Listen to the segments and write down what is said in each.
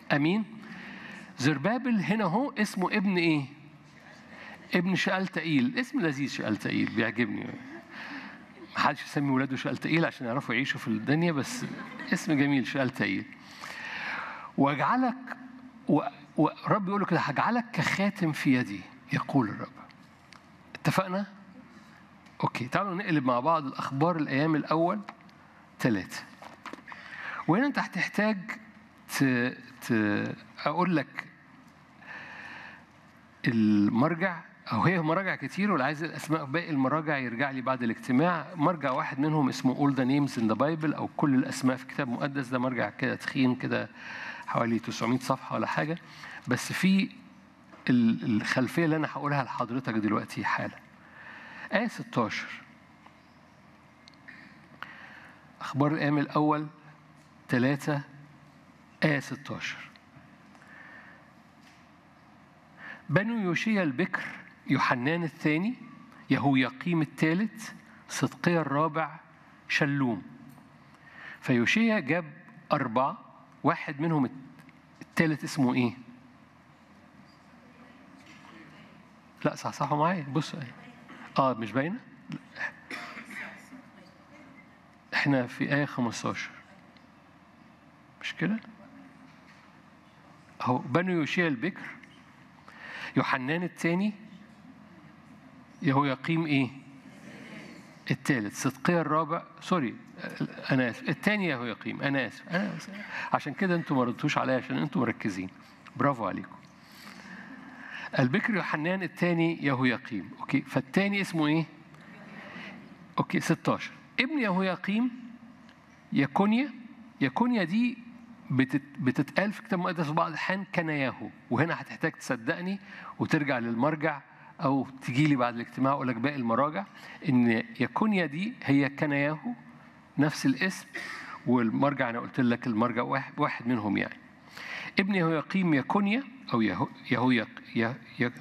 امين زربابل هنا هو اسمه ابن ايه ابن شألتئيل اسم لذيذ شألتئيل بيعجبني محدش يسمي ولاده شألتئيل عشان يعرفوا يعيشوا في الدنيا بس اسم جميل شألتئيل واجعلك و- ورب يقول له كده هجعلك كخاتم في يدي يقول الرب اتفقنا؟ اوكي تعالوا نقلب مع بعض الاخبار الايام الاول ثلاثة وهنا انت هتحتاج ت... ت... اقول لك المرجع او هي مراجع كتير واللي عايز الاسماء باقي المراجع يرجع لي بعد الاجتماع مرجع واحد منهم اسمه All the Names in the Bible او كل الاسماء في الكتاب المقدس ده مرجع كده تخين كده حوالي 900 صفحه ولا حاجه بس في ال- الخلفيه اللي انا هقولها لحضرتك دلوقتي حالا آية 16 أخبار الأيام الأول ثلاثة آية 16 بنو يوشيا البكر يوحنان الثاني يهوياقيم الثالث صدقيا الرابع شلوم فيوشيا جاب أربعة واحد منهم الثالث اسمه إيه؟ لا صح صح معايا بصوا ايه اه مش باينه احنا في آية 15 مش كده اهو بنو يوشيا البكر يوحنان الثاني يهوياقيم ايه الثالث صدقيا الرابع سوري انا اسف الثاني يهوياقيم انا اسف انا آسف. عشان كده انتوا ما ردتوش عليا عشان انتوا مركزين برافو عليكم البكر يوحنان الثاني يهوياقيم اوكي فالثاني اسمه ايه اوكي 16 ابن يهوياقيم يكونيا يكونيا دي بتت بتتقال في الكتاب المقدس في بعض الاحيان كنياهو وهنا هتحتاج تصدقني وترجع للمرجع او تجي لي بعد الاجتماع اقول لك باقي المراجع ان يكونيا دي هي كنياهو نفس الاسم والمرجع انا قلت لك المرجع واحد, واحد منهم يعني ابن يهوياقيم يكونيا او يهو يهوياق يه- يه-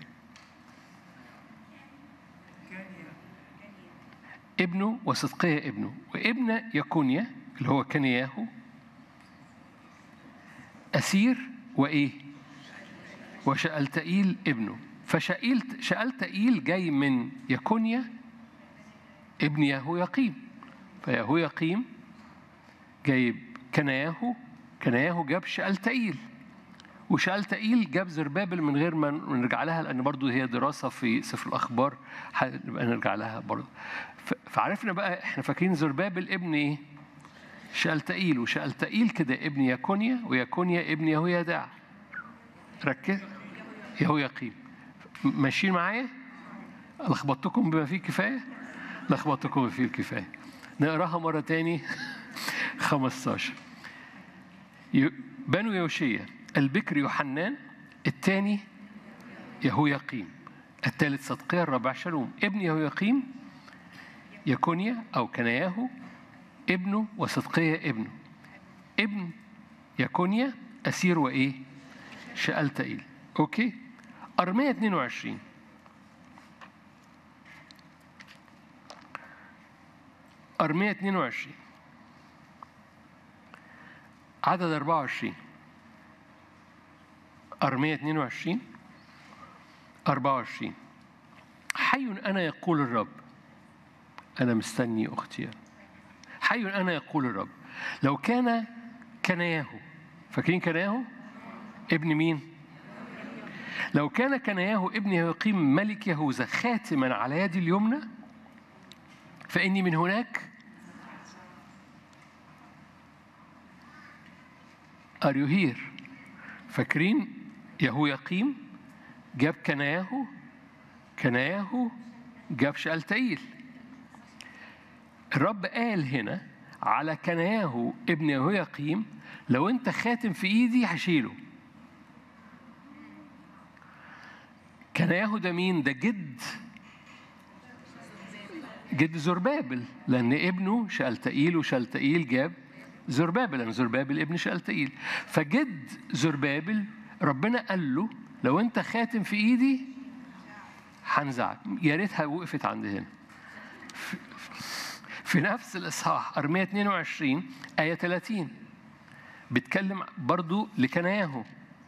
ابنه وصدقية ابنه وابن يكونيا اللي هو كنياهو أسير وإيه؟ وشألتئيل ابنه فشأيل شألتئيل جاي من يكونيا ابن يهوياقيم فيهوياقيم جايب كنياهو كنياهو جاب شألتئيل وشألتئيل جاب زربابل من غير ما نرجع لها لأن برضو هي دراسة في سفر الأخبار هنبقى نرجع لها برضو ف- فعرفنا بقى احنا فاكرين زربابل ابن ايه؟ شألتئيل وشألتئيل كده ابن يكونيا ويكونيا ابن يهويداع ركز يهوياقيم ماشيين معايا؟ لخبطتكم بما فيه الكفاية؟ لخبطتكم بما فيه الكفاية نقراها مرة تاني 15 ي- بنو يوشيا البكر يوحنان الثاني يهوياقيم الثالث صدقيا الرابع شلوم ابن يهوياقيم يكونيا أو كنياهو ابنه وصدقية ابنه ابن يكونيا أسير وإيه شألتئيل أوكي أرمية 22 أرمية 22 عدد 24 أرمية 22 24 حي أنا يقول الرب أنا مستني أختي حي أنا يقول الرب لو كان كنياهو فاكرين كنياهو ابن مين لو كان كنياهو ابن يقيم ملك يهوذا خاتما على يدي اليمنى فإني من هناك Are you here؟ فاكرين يهوياقيم جاب كناياهو كناياهو جاب شألتئيل الرب قال هنا على كناياهو ابن يهوياقيم لو انت خاتم في ايدي هشيله كناياهو ده مين ده جد جد زربابل لان ابنه شألتئيل وشألتئيل جاب زربابل لان زربابل ابن شألتئيل فجد زربابل ربنا قال له لو انت خاتم في ايدي هنزعك يا ريتها وقفت عند هنا في نفس الإصحاح أرمية 22 آية 30 بتكلم برضو لكناياهو